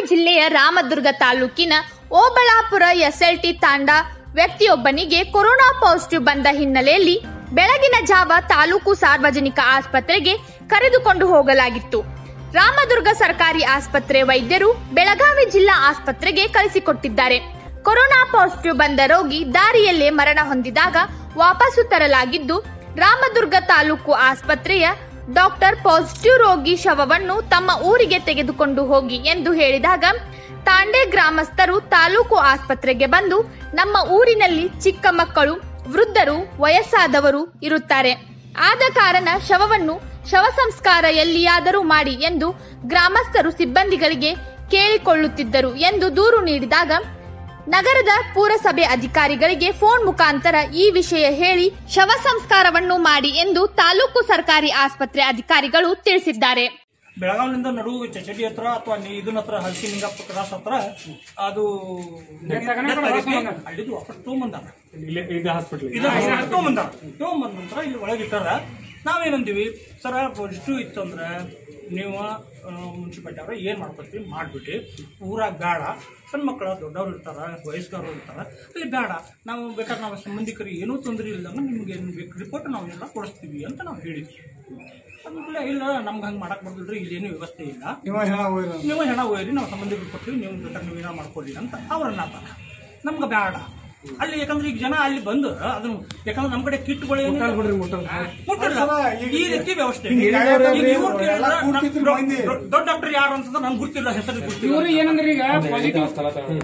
ಜಿಲ್ಲೆಯ ರಾಮದುರ್ಗ ತಾಲೂಕಿನ ಓಬಳಾಪುರ ಎಸ್ಎಲ್ಟಿ ತಾಂಡ ವ್ಯಕ್ತಿಯೊಬ್ಬನಿಗೆ ಕೊರೋನಾ ಪಾಸಿಟಿವ್ ಬಂದ ಹಿನ್ನೆಲೆಯಲ್ಲಿ ಬೆಳಗಿನ ಜಾವ ತಾಲೂಕು ಸಾರ್ವಜನಿಕ ಆಸ್ಪತ್ರೆಗೆ ಕರೆದುಕೊಂಡು ಹೋಗಲಾಗಿತ್ತು ರಾಮದುರ್ಗ ಸರ್ಕಾರಿ ಆಸ್ಪತ್ರೆ ವೈದ್ಯರು ಬೆಳಗಾವಿ ಜಿಲ್ಲಾ ಆಸ್ಪತ್ರೆಗೆ ಕಳಿಸಿಕೊಟ್ಟಿದ್ದಾರೆ ಕೊರೋನಾ ಪಾಸಿಟಿವ್ ಬಂದ ರೋಗಿ ದಾರಿಯಲ್ಲೇ ಮರಣ ಹೊಂದಿದಾಗ ವಾಪಸ್ಸು ತರಲಾಗಿದ್ದು ರಾಮದುರ್ಗ ತಾಲೂಕು ಆಸ್ಪತ್ರೆಯ ಡಾಕ್ಟರ್ ಪಾಸಿಟಿವ್ ರೋಗಿ ಶವವನ್ನು ತಮ್ಮ ಊರಿಗೆ ತೆಗೆದುಕೊಂಡು ಹೋಗಿ ಎಂದು ಹೇಳಿದಾಗ ತಾಂಡೆ ಗ್ರಾಮಸ್ಥರು ತಾಲೂಕು ಆಸ್ಪತ್ರೆಗೆ ಬಂದು ನಮ್ಮ ಊರಿನಲ್ಲಿ ಚಿಕ್ಕ ಮಕ್ಕಳು ವೃದ್ಧರು ವಯಸ್ಸಾದವರು ಇರುತ್ತಾರೆ ಆದ ಕಾರಣ ಶವವನ್ನು ಶವ ಸಂಸ್ಕಾರ ಎಲ್ಲಿಯಾದರೂ ಮಾಡಿ ಎಂದು ಗ್ರಾಮಸ್ಥರು ಸಿಬ್ಬಂದಿಗಳಿಗೆ ಕೇಳಿಕೊಳ್ಳುತ್ತಿದ್ದರು ಎಂದು ದೂರು ನೀಡಿದಾಗ ನಗರದ ಪುರಸಭೆ ಅಧಿಕಾರಿಗಳಿಗೆ ಫೋನ್ ಮುಖಾಂತರ ಈ ವಿಷಯ ಹೇಳಿ ಶವ ಸಂಸ್ಕಾರವನ್ನು ಮಾಡಿ ಎಂದು ತಾಲೂಕು ಸರ್ಕಾರಿ ಆಸ್ಪತ್ರೆ ಅಧಿಕಾರಿಗಳು ತಿಳಿಸಿದ್ದಾರೆ ಬೆಳಗಾವಿನಿಂದ ನಡು ಚಚಡಿ ಹತ್ರ ಅಥವಾ ಇದನ್ನ ಹತ್ರ ಹಲ್ಸಿ ನಿಂಗಪ್ಪ ಕ್ರಾಸ್ ಹತ್ರ ಅದು ಅಲ್ಲಿದು ವಾಪಸ್ ತೊಗೊಂಬಂದಾರ ಇಲ್ಲಿ ಇದು ಹಾಸ್ಪಿಟಲ್ ಇದು ತೊಗೊಂಬಂದಾರ ತೊಗೊಂಬಂದ ನಂತರ ಇಲ್ಲಿ ಒಳಗೆ ಇಟ್ಟಾರ ನಾವೇನಂತೀವಿ ಸರ ಪಾಸಿಟಿವ್ ಇತ್ತು ಅಂದ್ರೆ ನೀವು ಮುನ್ಸಿಪಾಲ್ಟಿ ಅವ್ರ ಏನು ಮಾಡ್ಕೊತೀವಿ ಮಾಡಿಬಿಟ್ಟು ಊರಾಗ ಬೇಡ ಸಣ್ಣ ಮಕ್ಕಳು ದೊಡ್ಡವ್ರು ಇರ್ತಾರ ವಯಸ್ಕರು ಇರ್ತಾರ ಅಲ್ಲಿ ಬೇಡ ನಾವು ಬೇಕಾದ್ರೆ ನಾವು ಸಂಬಂಧಿಕರಿಗೆ ಏನೂ ತೊಂದರೆ ಇಲ್ಲದಂಗೆ ನಿಮ್ಗೆ ಏನು ಬೇಕು ರಿಪೋರ್ಟ್ ನಾವು ಎಲ್ಲ ಕೊಡಿಸ್ತೀವಿ ಅಂತ ನಾವು ಹೇಳಿದ್ವಿ ಅಂದ್ಮೇಲೆ ಇಲ್ಲ ನಮ್ಗೆ ಹಂಗೆ ಮಾಡಕ್ ಬರ್ದಿಲ್ರಿ ಇಲ್ಲೇನು ವ್ಯವಸ್ಥೆ ಇಲ್ಲ ನೀವು ಹೆಣ ಒಯ್ಯಿರಿ ನಾವು ಸಂಬಂಧಿಕರು ಕೊಡ್ತೀವಿ ನೀವು ಬೇಕಾದ್ರೆ ನೀವು ಏನೋ ಮಾಡ್ಕೊಡಿ ಅಂತ ಅವ್ರನ್ನ ಅಂತಾರ ನಮ್ಗೆ ಬೇಡ ಅಲ್ಲಿ ಯಾಕಂದ್ರೆ ಈಗ ಜನ ಅಲ್ಲಿ ಬಂದು ಅದನ್ನು ಯಾಕಂದ್ರೆ ನಮ್ಮ ಕಡೆ ಕಿಟ್ಗಳು ಏನು ಮುಟ್ಟಿಲ್ಲ ಈ ರೀತಿ ವ್ಯವಸ್ಥೆ ಈಗ ಇವ್ರು ಕೇಳಿದ್ರೆ ನಮ್ ದೊಡ್ಡ- ದೊಡ್ಡ ಡಾಕ್ಟರ್ ಯಾರು ಅಂತಂದ್ರೆ ನನ್ಗೆ ಗೊತ್ತಿಲ್ಲ ಹೆಸರು ಗೊತ್ತಿಲ್ಲ ಇವರು ಏನಂದ್ರೆ ಈಗ ಪಾಸಿಟಿವ್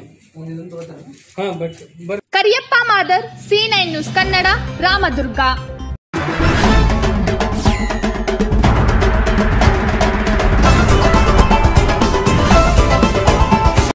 ಹಾ but Kariyappa Madar C nine news Kannada Ramdurg